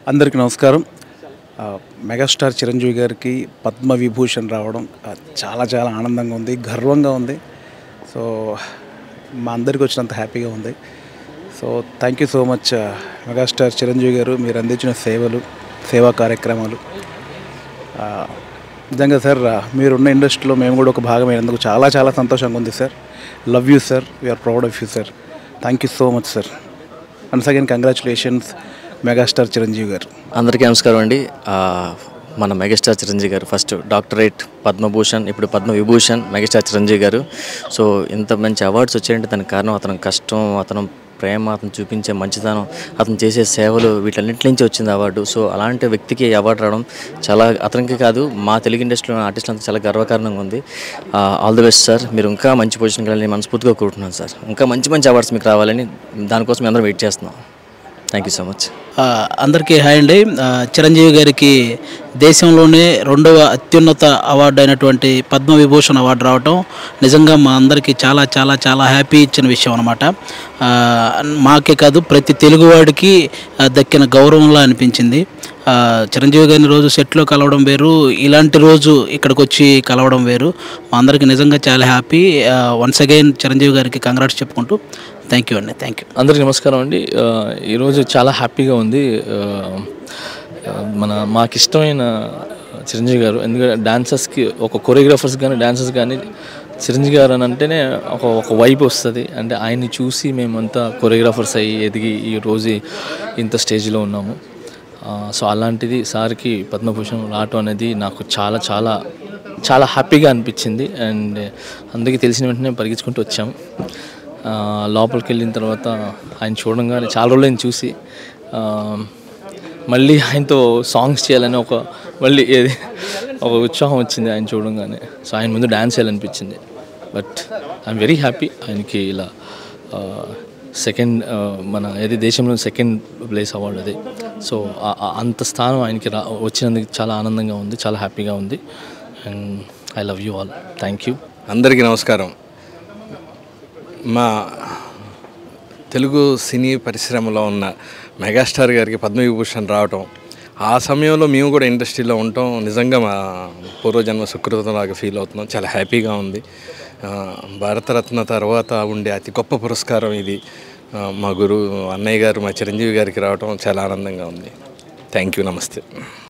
అందరికీ నమస్కారం ఆ, మెగాస్టార్ చిరంజీవి గారికి పద్మ విభూషణ్ రావడం ఆ, చాలా చాలా ఆనందంగా ఉంది గర్వంగా ఉంది సో మా అందరికి వచ్చినంత హ్యాపీగా ఉంది so thank you so much ఆ, మెగాస్టార్ చిరంజీవి గారు మీరు అందించిన సేవలు సేవా కార్యక్రమాలు ఆ, నిజంగా సార్ ఆ, మీరున్న ఇండస్ట్రీలో మేము కూడా ఒక భాగమైనందుకు చాలా చాలా సంతోషంగా ఉంది sir love you sir we are proud of you sir thank you so much sir once again congratulations megastar Chiranjeevi garu అందరికీ నమస్కారం అండి ఆ, మన మెగాస్టార్ చిరంజీవి గారు ఫస్ట్ డాక్టరేట్ పద్మభూషణ్ ఇప్పుడు పద్మ విభూషణ్ మెగాస్టార్ చిరంజీవి గారు సో ఇంత మంచి అవార్డ్స్ వచ్చాయంటే దానికి కారణం అతని కష్టం అతను ప్రేమ అతను చూపించే మంచితనం అతను చేసే సేవలు వీటన్నిటి నుంచి వచ్చింది అవార్డు సో అలాంటి వ్యక్తికి ఈ అవార్డు రావడం చాలా అతనికి కాదు మా తెలుగు ఇండస్ట్రీలో ఆర్టిస్టులంతా చాలా గర్వకారణంగా ఉంది ఆల్ ది బెస్ట్ సార్ మీరు ఇంకా మంచి పొజిషన్కి వెళ్ళాలని మనస్ఫూర్తిగా కోరుకుంటున్నాను సార్ ఇంకా మంచి మంచి అవార్డ్స్ మీకు రావాలని దానికోసం మేము అందరం వెయిట్ చేస్తున్నాం థ్యాంక్ యూ సో మచ్ ఆ, అందరికీ హాయ్ అండి ఆ, చిరంజీవి గారికి దేశంలోనే రెండవ అత్యున్నత అవార్డు అయినటువంటి పద్మ విభూషణ్ అవార్డు రావటం నిజంగా మా అందరికీ చాలా చాలా చాలా హ్యాపీ ఇచ్చిన విషయం అనమాట మాకే కాదు ప్రతి తెలుగువాడికి ఆ, దక్కిన గౌరవంలా అనిపించింది ఆ, చిరంజీవి గారిని రోజు సెట్లో కలవడం వేరు ఇలాంటి రోజు ఇక్కడికి వచ్చి కలవడం వేరు మా అందరికీ నిజంగా చాలా హ్యాపీ వన్స్ అగైన్ చిరంజీవి గారికి కంగ్రాట్స్ చెప్పుకుంటూ థ్యాంక్ యూ అండి థ్యాంక్ యూ అందరికీ నమస్కారం అండి ఆ, ఈరోజు చాలా హ్యాపీగా ఉంది ఆ, ఆ, మన మాకు ఇష్టమైన చిరంజీవి గారు ఎందుకంటే డాన్సర్స్కి ఒక కొరియోగ్రాఫర్స్ కానీ డాన్సర్స్ కానీ చిరంజీవి గారు అని అంటేనే ఒక ఒక వైబ్ వస్తుంది అంటే ఆయన్ని చూసి మేమంతా కొరియోగ్రాఫర్స్ అయ్యి ఎదిగి ఈ రోజు ఇంత స్టేజ్లో ఉన్నాము ఆ, సో అలాంటిది సార్కి పద్మభూషణ్ రావటం అనేది నాకు చాలా చాలా చాలా హ్యాపీగా అనిపించింది అండ్ అందరికీ తెలిసిన వెంటనే పరిగెత్తుకుంటూ వచ్చాము ఆ, లోపలికి వెళ్ళిన తర్వాత ఆయన చూడంగానే చాలా రోజులు ఆయన చూసి ఆ, మళ్ళీ ఆయనతో సాంగ్స్ చేయాలని ఒక మళ్ళీ ఏది ఒక ఉత్సాహం వచ్చింది ఆయన చూడంగానే సో ఆయన ముందు డ్యాన్స్ చేయాలనిపించింది బట్ ఐఎమ్ వెరీ హ్యాపీ ఆయనకి ఇలా సెకండ్ మన ఏది దేశంలో సెకండ్ ప్లేస్ అవార్డు అది సో ఆ- ఆ- అంత స్థానం ఆయనకి రా వచ్చినందుకు చాలా ఆనందంగా ఉంది చాలా హ్యాపీగా ఉంది and I love you all thank you అందరికీ నమస్కారం మా తెలుగు సినీ పరిశ్రమలో ఉన్న మెగాస్టార్ గారికి పద్మవిభూషణ్ రావటం ఆ సమయంలో మేము కూడా ఇండస్ట్రీలో ఉండటం నిజంగా మా పూర్వజన్మ సుకృతం లాగా ఫీల్ అవుతున్నాం చాలా హ్యాపీగా ఉంది ఆ, భారతరత్న తర్వాత ఉండే అతి గొప్ప పురస్కారం ఇది ఆ, మా గురువు అన్నయ్య గారు మా చిరంజీవి గారికి రావటం చాలా ఆనందంగా ఉంది థ్యాంక్ యూ నమస్తే